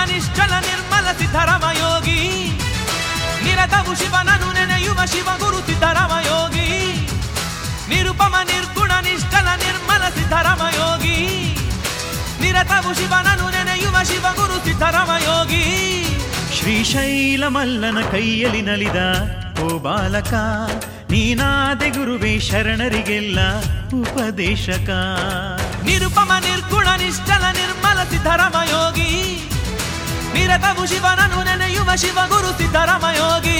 ನಿಶ್ಚಲ ನಿರ್ಮಲ ಸಿದ್ಧರಾಮ ಯೋಗಿ ನಿರತವು ಶಿವನನು ನೆನೆಯುವ ಶಿವ ಗುರು ಸಿದ್ಧರಾಮ ಯೋಗಿ ನಿರುಪಮ ನಿರ್ಗುಣ ನಿಶ್ಚಲ ನಿರ್ಮಲ ಸಿದ್ಧರಾಮ ಯೋಗಿ ನಿರತವು ಶಿವನನು ನೆನೆಯುವ ಶಿವ ಗುರು ಸಿದ್ಧರಾಮ ಯೋಗಿ ಶ್ರೀಶೈಲ ಮಲ್ಲನ ಕೈಯಲ್ಲಿ ನಲಿದ ಓ ಬಾಲಕ ನೀನಾದೆ ಗುರುವೇ ಶರಣರಿಗೆಲ್ಲ ಉಪದೇಶಕ ನಿರುಪಮ ನಿರ್ಗುಣ ನಿಶ್ಚಲ ನಿರ್ಮಲ ಸಿದ್ಧರಾಮ ಯೋಗಿ ನಿರತವು ಶಿವನನು ನೆನೆಯುವ ಶಿವ ಗುರು ಸಿದ್ಧರಾಮ ಯೋಗಿ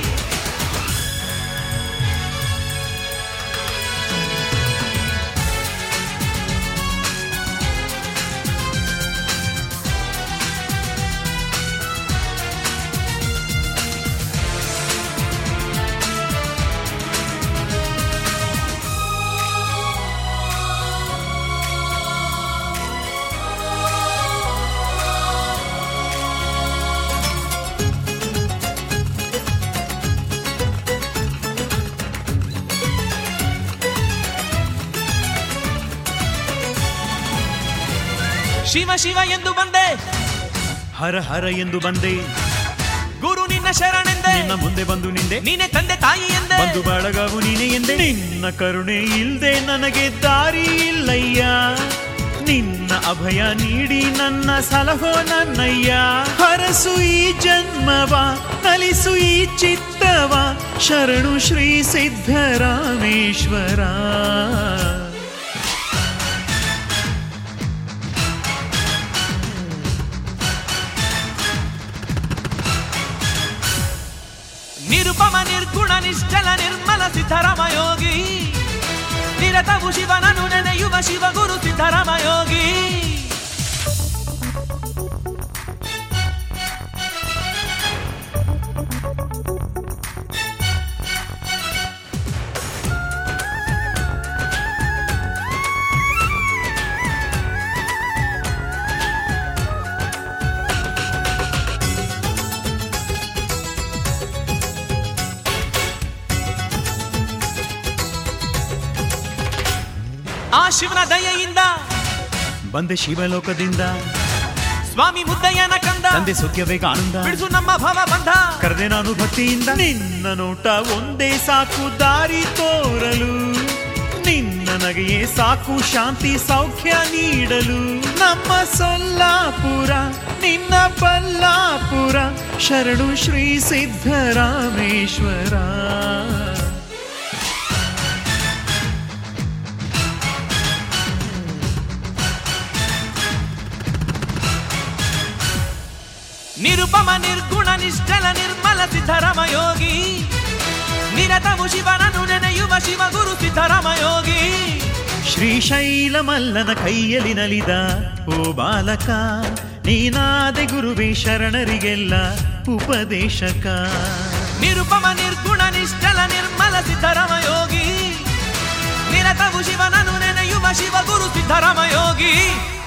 ಶಿವ ಶಿವ ಎಂದು ಬಂದೆ ಹರ ಹರ ಎಂದು ಬಂದೆ ಗುರು ನಿನ್ನ ಶರಣೆಂದೆ ನಿನ್ನ ಮುಂದೆ ಬಂದು ನಿಂದೆ ನೀನೆ ತಂದೆ ತಾಯಿ ಎಂದೆ ಬಂದು ಬಳಗವು ನೀನೆ ಎಂದೆ ನಿನ್ನ ಕರುಣೆ ಇಲ್ದೆ ನನಗೆ ದಾರಿ ಇಲ್ಲಯ್ಯ ನಿನ್ನ ಅಭಯ ನೀಡಿ ನನ್ನ ಸಲಹೋ ನನ್ನಯ್ಯ ಹರಸು ಈ ಜನ್ಮವ ನಲಿಸು ಈ ಚಿತ್ತವ ಶರಣು ಶ್ರೀ ಸಿದ್ಧರಾಮೇಶ್ವರ ನಿರುಪಮ ನಿರ್ಗುಣ ನಿಶ್ಚಲ ನಿರ್ಮಲ ಸಿದ್ಧರಾಮ ಯೋಗಿ ನಿರತವು ಶಿವನನು ನೆನೆಯುವ ಶಿವ ಗುರು ಸಿದ್ಧರಾಮ ಯೋಗಿ ಆ ಶಿವನ ದಯೆಯಿಂದ ಬಂದೆ ಶಿವಲೋಕದಿಂದ ಸ್ವಾಮಿ ಮುದ್ದಯ್ಯನ ಕಂದ ತಂದೆ ಸುಖ್ಯವೇಗ ಆನಂದ ಬಿಡಿಸು ನಮ್ಮ ಭವ ಬಂಧ ಕರೆದೆ ನಾನು ಭಕ್ತಿಯಿಂದ ನಿನ್ನ ನೋಟ ಒಂದೇ ಸಾಕು ದಾರಿ ತೋರಲು ನಿನ್ನ ನಗೆಯೇ ಸಾಕು ಶಾಂತಿ ಸೌಖ್ಯ ನೀಡಲು ನಮ್ಮ ಸೊಲ್ಲಾಪುರ ನಿನ್ನ ಬಲ್ಲಾಪುರ ಶರಣು ಶ್ರೀ ಸಿದ್ಧರಾಮೇಶ್ವರ ನಿರುಪಮ ನಿರ್ಗುಣ ನಿಶ್ಚಲ ನಿರ್ಮಲ ಸಿದ್ಧರಾಮ ಯೋಗಿ ನಿರತವು ಶಿವನನು ನೆನೆಯುವ ಶಿವ ಗುರು ಸಿದ್ಧರಾಮ ಯೋಗಿ ಶ್ರೀಶೈಲ ಮಲ್ಲನ ಕೈಯಲ್ಲಿ ನಲಿದ ಓ ಬಾಲಕ ನೀನಾದೆ ಗುರುವೇ ಶರಣರಿಗೆಲ್ಲ ಉಪದೇಶಕ ನಿರುಪಮ ನಿರ್ಗುಣ ನಿಶ್ಚಲ ನಿರ್ಮಲ ಸಿದ್ಧರಾಮ ಯೋಗಿ ನಿರತವು ಶಿವನನು ನೆನೆಯುವ ಶಿವ ಗುರು ಸಿದ್ಧರಾಮ ಯೋಗಿ